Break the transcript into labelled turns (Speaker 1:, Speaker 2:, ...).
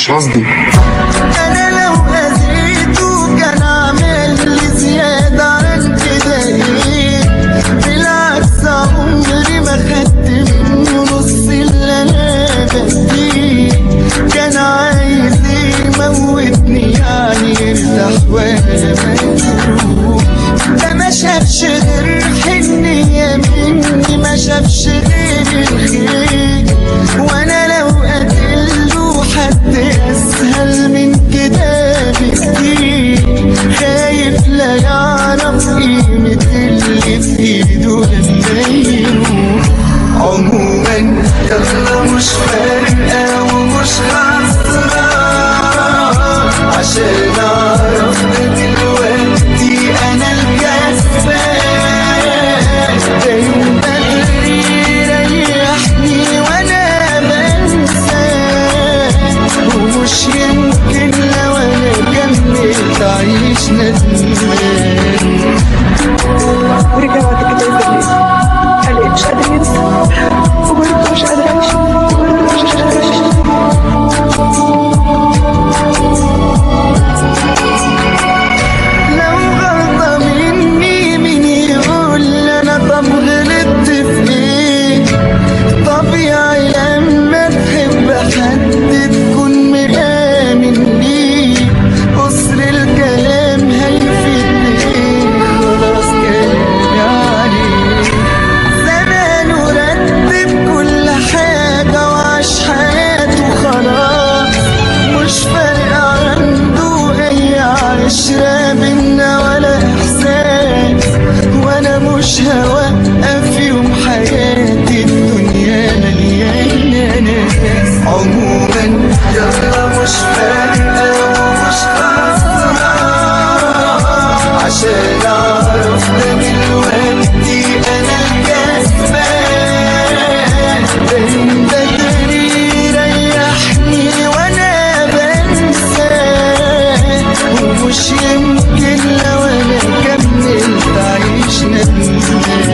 Speaker 1: مش قصدي
Speaker 2: انا لو اذيته كان عامل لي زيادة عن كده ايه بالعكس عمري ما خدت منه نص اللي انا بديه كان عايز يموتني يعني يرتاح وانا مجروح ده ما شافش غير حنية مني ما شافش غير الخير وانا لو قتله حد اسهل من كده بكتير خايف لا يعرف قيمة اللي في ايده لما يروح عموما يلا مش فارقة ومش خسران عشان اعرف دلوقتي انا الكسبان ده يوم بدري يريحني وانا بنساه ومش يمكن لو انا كملت اعيش ندمان
Speaker 3: ورجع بعد كده يزعل قال إيه مش قادر ينسى وبرضه مش قادر أعيش وبرضه مش قادر أعيش
Speaker 2: لو غلطة مني مين يقول انا طب غلطت في ايه طبيعي لما تحب حد تكون مآمن ليه قصر الكلام هيفيد ايه خلاص كلامي عليه زمانه رتب كل حاجة وعاش حياته خلاص مش فارق عنده أي عشرة بينا ولا إحساس وأنا مش هوقف يوم حياتي الدنيا مليانة ناس عموما يلا مش فارقة ومش خسران عشان أعرف ده دلوقتي أنا الكسبان ده يوم بدري يريحني وأنا بنساه ومش يمكن لو أنا كملت أعيش ندمان